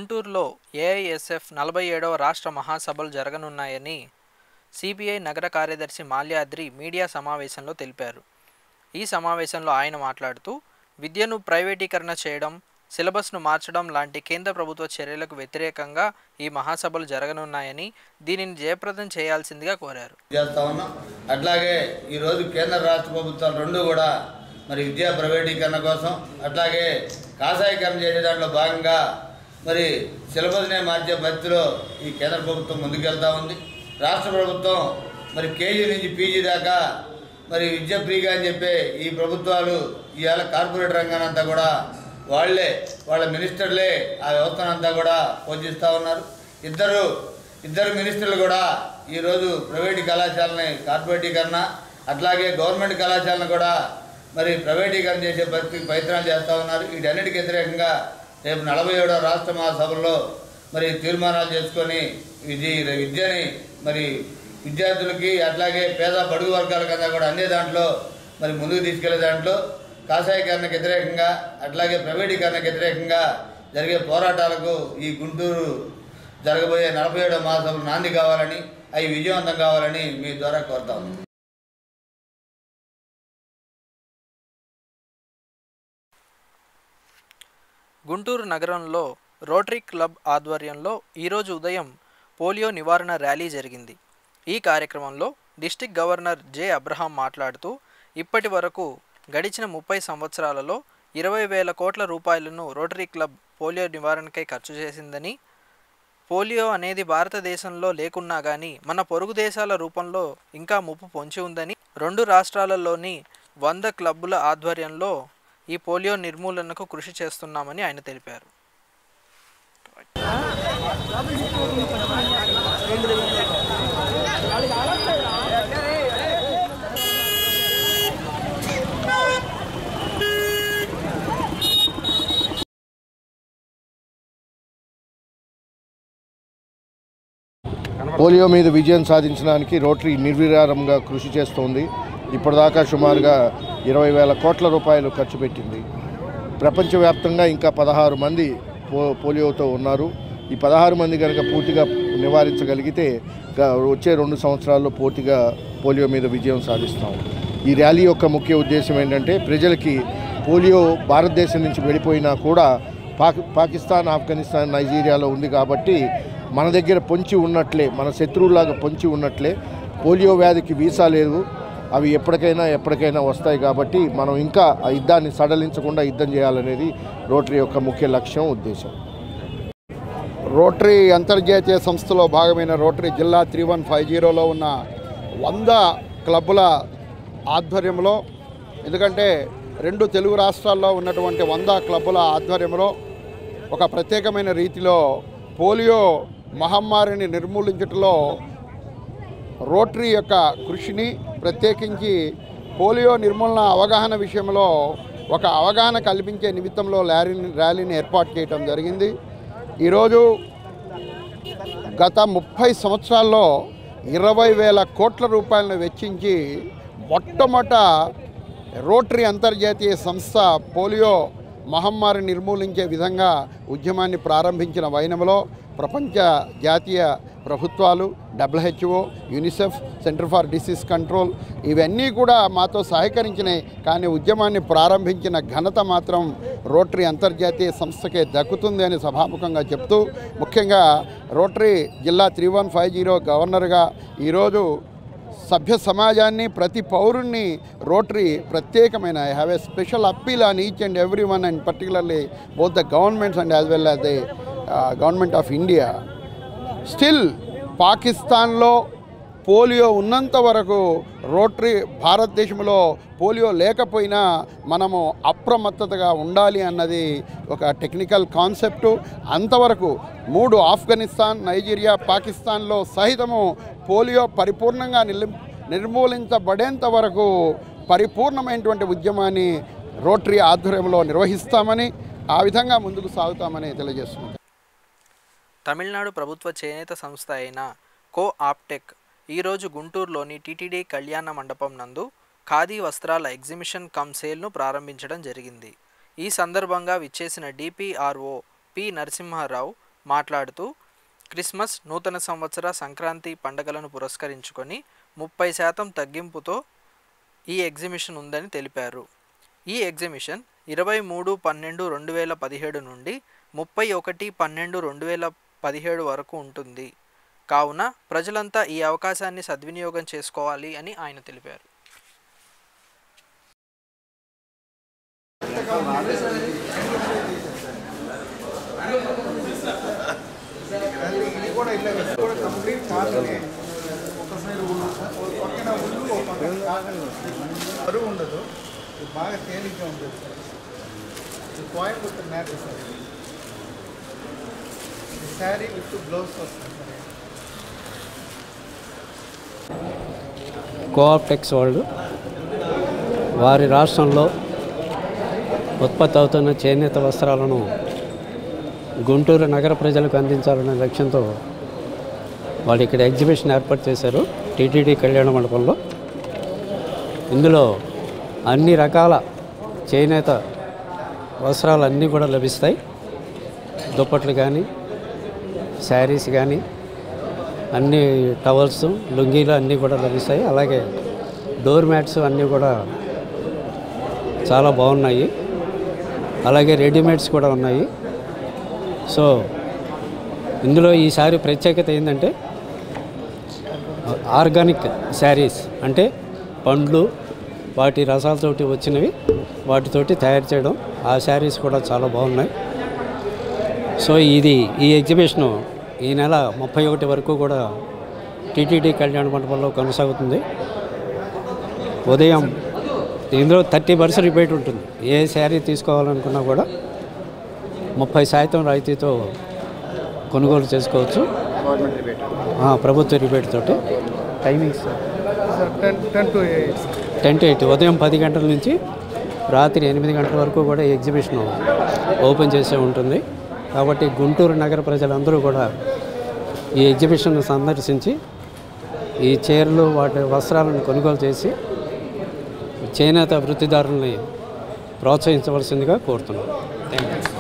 గుంటూరులో ఏఐఎస్ఎఫ్ నలభై ఏడవ రాష్ట్ర మహాసభలు జరగనున్నాయని సిపిఐ నగర కార్యదర్శి మాల్యాద్రి మీడియా సమావేశంలో తెలిపారు ఈ సమావేశంలో ఆయన మాట్లాడుతూ విద్యను ప్రైవేటీకరణ చేయడం సిలబస్ను మార్చడం లాంటి కేంద్ర ప్రభుత్వ చర్యలకు వ్యతిరేకంగా ఈ మహాసభలు జరగనున్నాయని దీనిని జయప్రదం చేయాల్సిందిగా కోరారు చేస్తా ఉన్నాం అట్లాగే ఈరోజు కేంద్ర రాష్ట్ర ప్రభుత్వాలు రెండు కూడా మరి విద్యా ప్రైవేటీకరణ కోసం అట్లాగే కాషాయీకరణ చేసే దాంట్లో భాగంగా మరి సిలబస్నే మార్చే పద్ధతిలో ఈ కేంద్ర ప్రభుత్వం ముందుకెళ్తా ఉంది రాష్ట్ర ప్రభుత్వం మరి కేజీ నుంచి పీజీ దాకా మరి విద్య ఫ్రీగా అని చెప్పి ఈ ప్రభుత్వాలు ఇవాళ కార్పొరేట్ రంగానంతా కూడా వాళ్ళే వాళ్ళ మినిస్టర్లే ఆ వ్యవస్థనంతా కూడా పోషిస్తూ ఉన్నారు ఇద్దరు ఇద్దరు మినిస్టర్లు కూడా ఈరోజు ప్రైవేటు కళాశాలని కార్పొరేటీకరణ అట్లాగే గవర్నమెంట్ కళాశాలను కూడా మరి ప్రైవేటీకరణ చేసే ప్రతి ప్రయత్నాలు చేస్తూ ఉన్నారు వీటన్నిటికి వ్యతిరేకంగా రేపు నలభై ఏడవ రాష్ట్ర మహాసభల్లో మరి తీర్మానాలు చేసుకొని ఇది విద్యని మరి విద్యార్థులకి అట్లాగే పేద బడుగు వర్గాలకన్నా కూడా అందే దాంట్లో మరి ముందుకు తీసుకెళ్లే దాంట్లో కాషాయీకరణకు వ్యతిరేకంగా అట్లాగే ప్రైవేటీకరణకు వ్యతిరేకంగా జరిగే పోరాటాలకు ఈ గుంటూరు జరగబోయే నలభై ఏడవ మహాసభలు నాంది కావాలని అవి విజయవంతం కావాలని మీ ద్వారా కోరుతా ఉన్నాం గుంటూరు నగరంలో రోటరీ క్లబ్ ఆధ్వర్యంలో ఈరోజు ఉదయం పోలియో నివారణ ర్యాలీ జరిగింది ఈ కార్యక్రమంలో డిస్టిక్ గవర్నర్ జె అబ్రహాం మాట్లాడుతూ ఇప్పటి వరకు గడిచిన ముప్పై సంవత్సరాలలో ఇరవై వేల కోట్ల రూపాయలను రోటరీ క్లబ్ పోలియో నివారణకై ఖర్చు చేసిందని పోలియో అనేది భారతదేశంలో లేకున్నా కానీ మన పొరుగు దేశాల రూపంలో ఇంకా ముప్పు పొంచి ఉందని రెండు రాష్ట్రాలలోని వంద క్లబ్బుల ఆధ్వర్యంలో ఈ పోలియో నిర్మూలనకు కృషి చేస్తున్నామని ఆయన తెలిపారు పోలియో మీద విజయం సాధించడానికి రోటరీ నిర్విరారంగా కృషి చేస్తోంది ఇప్పటిదాకా సుమారుగా ఇరవై వేల కోట్ల రూపాయలు ఖర్చు పెట్టింది ప్రపంచవ్యాప్తంగా ఇంకా పదహారు మంది పో పోలియోతో ఉన్నారు ఈ పదహారు మంది కనుక పూర్తిగా నివారించగలిగితే గ- వచ్చే రెండు సంవత్సరాల్లో పూర్తిగా పోలియో మీద విజయం సాధిస్తాం ఈ ర్యాలీ యొక్క ముఖ్య ఉద్దేశం ఏంటంటే ప్రజలకి పోలియో భారతదేశం నుంచి వెళ్ళిపోయినా కూడా పాకి పాకిస్తాన్ ఆఫ్ఘనిస్తాన్ నైజీరియాలో ఉంది కాబట్టి మన దగ్గర పొంచి ఉన్నట్లే మన శత్రువులాగా పొంచి ఉన్నట్లే పోలియో వ్యాధికి వీసా లేదు అవి ఎప్పటికైనా ఎప్పటికైనా వస్తాయి కాబట్టి మనం ఇంకా ఆ యుద్ధాన్ని సడలించకుండా యుద్ధం చేయాలనేది రోటరీ యొక్క ముఖ్య లక్ష్యం ఉద్దేశం రోటరీ అంతర్జాతీయ సంస్థలో భాగమైన రోటరీ జిల్లా త్రీ వన్ ఫైవ్ జీరోలో ఉన్న వంద క్లబ్బుల ఆధ్వర్యంలో ఎందుకంటే రెండు తెలుగు రాష్ట్రాల్లో ఉన్నటువంటి వంద క్లబ్బుల ఆధ్వర్యంలో ఒక ప్రత్యేకమైన రీతిలో పోలియో మహమ్మారిని నిర్మూలించటంలో రోటరీ యొక్క కృషిని ప్రత్యేకించి పోలియో నిర్మూలన అవగాహన విషయంలో ఒక అవగాహన కల్పించే నిమిత్తంలో ర్యాలీని ర్యాలీని ఏర్పాటు చేయడం జరిగింది ఈరోజు గత ముప్పై సంవత్సరాల్లో ఇరవై వేల కోట్ల రూపాయలను వెచ్చించి మొట్టమొదట రోటరీ అంతర్జాతీయ సంస్థ పోలియో మహమ్మారి నిర్మూలించే విధంగా ఉద్యమాన్ని ప్రారంభించిన వైనంలో ప్రపంచ జాతీయ ప్రభుత్వాలు WHO UNICEF centre for disease control ఇవన్నీ కూడా మాతో సహకరించినాయి కానీ ఉద్యమాన్ని ప్రారంభించిన ఘనత మాత్రం రోటరీ అంతర్జాతీయ సంస్థకే దక్కుతుంది అని సభాముఖంగా చెప్తూ ముఖ్యంగా రోటరీ జిల్లా త్రీ వన్ ఫైవ్ జీరో గవర్నర్గా ఈరోజు సభ్య సమాజాన్ని ప్రతి పౌరుణ్ణి రోటరీ ప్రత్యేకమైన I have a special appeal on each and every one and particularly both the governments and as well as the government of India still పాకిస్తాన్లో పోలియో ఉన్నంత వరకు రోటరీ భారతదేశంలో పోలియో లేకపోయినా మనము అప్రమత్తతగా ఉండాలి అన్నది ఒక టెక్నికల్ కాన్సెప్టు అంతవరకు మూడు ఆఫ్ఘనిస్తాన్ నైజీరియా పాకిస్తాన్లో సహితము పోలియో పరిపూర్ణంగా నిల్ నిర్మూలించబడేంత వరకు పరిపూర్ణమైనటువంటి ఉద్యమాన్ని రోటరీ ఆధ్వర్యంలో నిర్వహిస్తామని ఆ విధంగా ముందుకు సాగుతామని తెలియజేస్తున్నాం తమిళనాడు ప్రభుత్వ చేనేత సంస్థ అయిన కో ఆప్టెక్ ఈరోజు గుంటూరులోని టీటీడీ కళ్యాణ మండపం నందు ఖాదీ వస్త్రాల ఎగ్జిబిషన్ కమ్ సేల్ను ప్రారంభించడం జరిగింది ఈ సందర్భంగా విచ్చేసిన డిపిఆర్ఓ పి నరసింహారావు మాట్లాడుతూ క్రిస్మస్ నూతన సంవత్సర సంక్రాంతి పండుగలను పురస్కరించుకొని ముప్పై శాతం తగ్గింపుతో ఈ ఎగ్జిబిషన్ ఉందని తెలిపారు ఈ ఎగ్జిబిషన్ ఇరవై మూడు పన్నెండు రెండు వేల పదిహేడు నుండి ముప్పై ఒకటి పన్నెండు రెండు వేల పదిహేడు వరకు ఉంటుంది కావున ప్రజలంతా ఈ అవకాశాన్ని సద్వినియోగం చేసుకోవాలి అని ఆయన తెలిపారు ఇది కూడా ఇట్లా ఇది కూడా కంప్లీట్ కాటనే ఒక సైడ్ ఉల్లు ఒక పక్కన ఉల్లు ఒక పక్కన కాటన్ బరువు ఉండదు ఇది బాగా తేలిగ్గా ఉంటుంది సార్ ఇది కోయంబత్తూర్ మ్యాట్ సార్ ఇది ఈ శారీ విత్ బ్లౌజ్ వస్తుంది సార్ ఇది. కోఆప్టెక్స్ వాళ్ళు వారి రాష్ట్రంలో ఉత్పత్తి అవుతున్న చేనేత వస్త్రాలను గుంటూరు నగర ప్రజలకు అందించాలనే లక్ష్యంతో వాళ్ళు ఇక్కడ ఎగ్జిబిషన్ ఏర్పాటు చేశారు టీటీడీ కళ్యాణ మండపంలో ఇందులో అన్ని రకాల చేనేత వస్త్రాలు అన్నీ కూడా లభిస్తాయి దుప్పట్లు కానీ శారీస్ కానీ అన్ని టవల్స్ లుంగీలు అన్నీ కూడా లభిస్తాయి అలాగే డోర్ మ్యాట్స్ అన్నీ కూడా చాలా బాగున్నాయి అలాగే రెడీమేడ్స్ కూడా ఉన్నాయి సో ఇందులో ఈసారి ప్రత్యేకత ఏంటంటే ఆర్గానిక్ శారీస్ అంటే పండ్లు వాటి రసాలతోటి వచ్చినవి వాటితోటి తయారు చేయడం ఆ శారీస్ కూడా చాలా బాగున్నాయి సో ఇది ఈ ఎగ్జిబిషను ఈ నెల ముప్పై ఒకటి వరకు కూడా టీటీడీ కళ్యాణ మండపంలో కొనసాగుతుంది ఉదయం ఇందులో థర్టీ పర్సెంట్ రిబేట్ ఉంటుంది ఏ శారీ తీసుకోవాలనుకున్నా కూడా ముప్పై శాతం రాయితీతో కొనుగోలు చేసుకోవచ్చు ఆ, ప్రభుత్వ రిబేట్ తోటి timings sir ten ten to eight ten to eight ఉదయం పది గంటల నుంచి రాత్రి ఎనిమిది గంటల వరకు కూడా ఈ ఎగ్జిబిషన్ ఓపెన్ చేసే ఉంటుంది కాబట్టి గుంటూరు నగర ప్రజలందరూ కూడా ఈ ఎగ్జిబిషన్ సందర్శించి ఈ చీరలు వాటి వస్త్రాలను కొనుగోలు చేసి చేనేత వృత్తిదారుల్ని ప్రోత్సహించవలసిందిగా కోరుతున్నాను థ్యాంక్ యూ